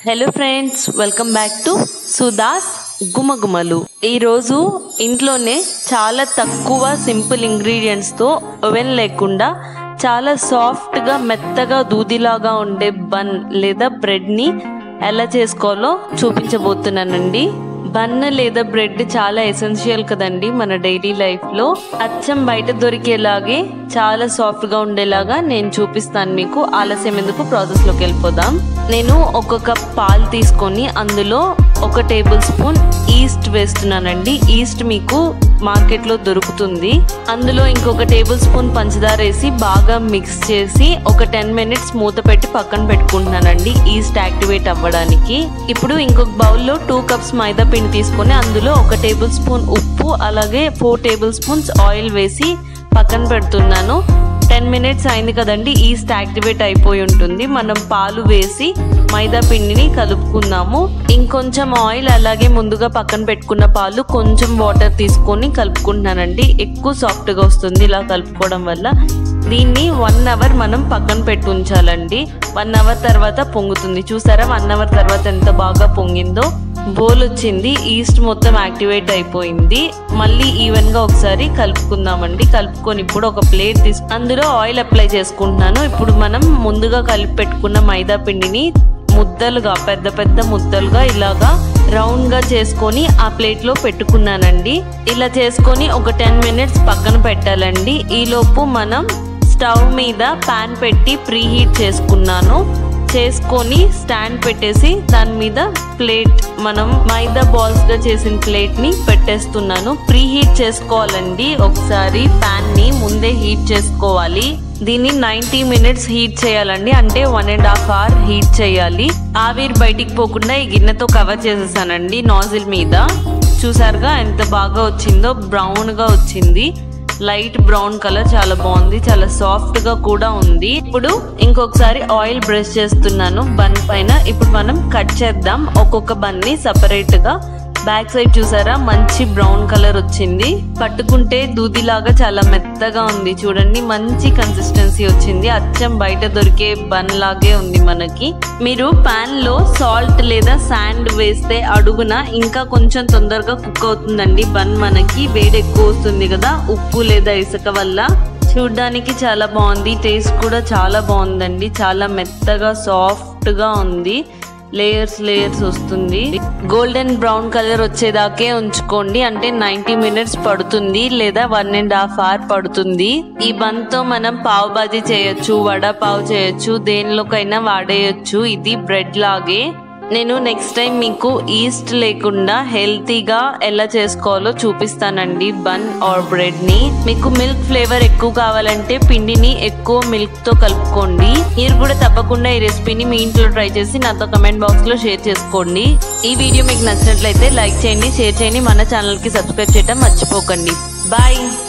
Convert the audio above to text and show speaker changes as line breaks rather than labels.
hello friends welcome back to Sudha's గుమగుమలు ఈరోజు ఇంట్లోనే చాలా తక్కువ సింపుల్ ఇంగ్రీడియంట్స్తో ఓవెన్ లేకుండా చాలా సాఫ్ట్గా మెత్తగా దూదిలాగా ఉండే బన్ లేదా బ్రెడ్ని ఎలా చేసుకోవాలో చూపించబోతున్నానండి బన్ లేదా బ్రెడ్ చాలా ఎసెన్షియల్ కదండి మన డైలీ లైఫ్లో అచ్చం బయట దొరికేలాగే చాలా సాఫ్ట్గా ఉండేలాగా నేను చూపిస్తాను మీకు ఆలస్యం ఎందుకు ప్రాసెస్లోకి వెళ్ళిపోదాం నేను ఒక కప్ పాలు తీసుకొని అందులో ఒక టేబుల్ స్పూన్ ఈస్ట్ వేస్తున్నానండి ఈస్ట్ మీకు మార్కెట్లో దొరుకుతుంది అందులో ఇంకొక టేబుల్ స్పూన్ పంచదార వేసి బాగా మిక్స్ చేసి ఒక టెన్ మినిట్స్ మూత పెట్టి పక్కన పెట్టుకుంటున్నానండి ఈస్ట్ యాక్టివేట్ అవ్వడానికి ఇప్పుడు ఇంకొక బౌల్లో టూ కప్స్ మైదా పిండి తీసుకొని అందులో ఒక టేబుల్ స్పూన్ ఉప్పు అలాగే ఫోర్ టేబుల్ స్పూన్స్ ఆయిల్ వేసి పక్కన పెడుతున్నాను టెన్ మినిట్స్ అయింది కదండి ఈస్ట్ యాక్టివేట్ అయిపోయి ఉంటుంది మనం పాలు వేసి మైదా పిండిని కలుపుకుందాము ఇంకొంచెం ఆయిల్ అలాగే ముందుగా పక్కన పెట్టుకున్న పాలు కొంచెం వాటర్ తీసుకొని కలుపుకుంటున్నానండి ఎక్కువ సాఫ్ట్గా వస్తుంది ఇలా కలుపుకోవడం వల్ల దీన్ని వన్ అవర్ మనం పక్కన పెట్టి ఉంచాలండి వన్ అవర్ తర్వాత పొంగుతుంది చూసారా వన్ అవర్ తర్వాత ఎంత బాగా పొంగిందో బోల్ వచ్చింది ఈస్ట్ మొత్తం యాక్టివేట్ అయిపోయింది మళ్ళీ ఈవెన్ గా ఒకసారి కలుపుకుందామండి కలుపుకొని ఇప్పుడు ఒక ప్లేట్ తీసు అందులో ఆయిల్ అప్లై చేసుకుంటున్నాను ఇప్పుడు మనం ముందుగా కలిపి పెట్టుకున్న మైదా పిండిని ముద్దలుగా పెద్ద పెద్ద ముద్దలుగా ఇలాగా రౌండ్ గా చేసుకొని ఆ ప్లేట్ లో పెట్టుకున్నానండి ఇలా చేసుకొని ఒక టెన్ మినిట్స్ పక్కన పెట్టాలండి ఈలోపు మనం స్టవ్ మీద పాన్ పెట్టి ప్రీ హీట్ చేసుకున్నాను చేసుకొని స్టాండ్ పెట్టేసి దాని మీద ప్లేట్ మనం మైదా బాల్స్ గా చేసిన ప్లేట్ ని పెట్టేస్తున్నాను ప్రీ హీట్ చేసుకోవాలండి ఒకసారి పాన్ ని ముందే హీట్ చేసుకోవాలి దీన్ని నైన్టీ మినిట్స్ హీట్ చేయాలండి అంటే one and half hour heat చేయాలి ఆవిరి బయటికి పోకుండా ఈ గిన్నెతో కవర్ చేసేసానండి నాజిల్ మీద చూసారుగా ఎంత బాగా వచ్చిందో బ్రౌన్ గా వచ్చింది లైట్ బ్రౌన్ కలర్ చాలా బాగుంది చాలా సాఫ్ట్ గా కూడా ఉంది ఇప్పుడు ఇంకొకసారి ఆయిల్ బ్రష్ చేస్తున్నాను బన్ పైన ఇప్పుడు మనం కట్ చేద్దాం ఒక్కొక్క బన్ ని సపరేట్ గా బ్యాక్ సైడ్ చూసారా మంచి బ్రౌన్ కలర్ వచ్చింది పట్టుకుంటే దూదిలాగా చాలా మెత్తగా ఉంది చూడండి మంచి కన్సిస్టెన్సీ వచ్చింది అచ్చం బయట దొరికే బన్ లాగే ఉంది మనకి మీరు పాన్ లో సాల్ట్ లేదా శాండ్ వేస్తే అడుగున ఇంకా కొంచెం తొందరగా కుక్ అవుతుందండి బన్ మనకి వేడి ఎక్కువ వస్తుంది కదా ఉప్పు లేదా ఇసుక వల్ల చూడ్డానికి చాలా బాగుంది టేస్ట్ కూడా చాలా బాగుందండి చాలా మెత్తగా సాఫ్ట్ గా ఉంది లేయర్స్ లేయర్స్ వస్తుంది గోల్డెన్ బ్రౌన్ కలర్ వచ్చేదాకే ఉంచుకోండి అంటే నైన్టీ మినిట్స్ పడుతుంది లేదా వన్ అండ్ హాఫ్ అవర్ పడుతుంది ఈ బంతో మనం పావు బాజీ చేయొచ్చు వడ పావు చేయొచ్చు దేనిలోకైనా వాడేయచ్చు ఇది బ్రెడ్ లాగే నేను నెక్స్ట్ టైం మీకు ఈస్ట్ లేకుండా హెల్తీగా ఎలా చేసుకోవాలో చూపిస్తానండి బన్ ఆర్ బ్రెడ్ ని మీకు మిల్క్ ఫ్లేవర్ ఎక్కువ కావాలంటే పిండిని ఎక్కువ మిల్క్ తో కలుపుకోండి మీరు కూడా తప్పకుండా ఈ రెసిపీని మీ ఇంట్లో ట్రై చేసి నాతో కమెంట్ బాక్స్ లో షేర్ చేసుకోండి ఈ వీడియో మీకు నచ్చినట్లయితే లైక్ చేయండి షేర్ చేయండి మన ఛానల్ కి సబ్స్క్రైబ్ చేయడం మర్చిపోకండి బాయ్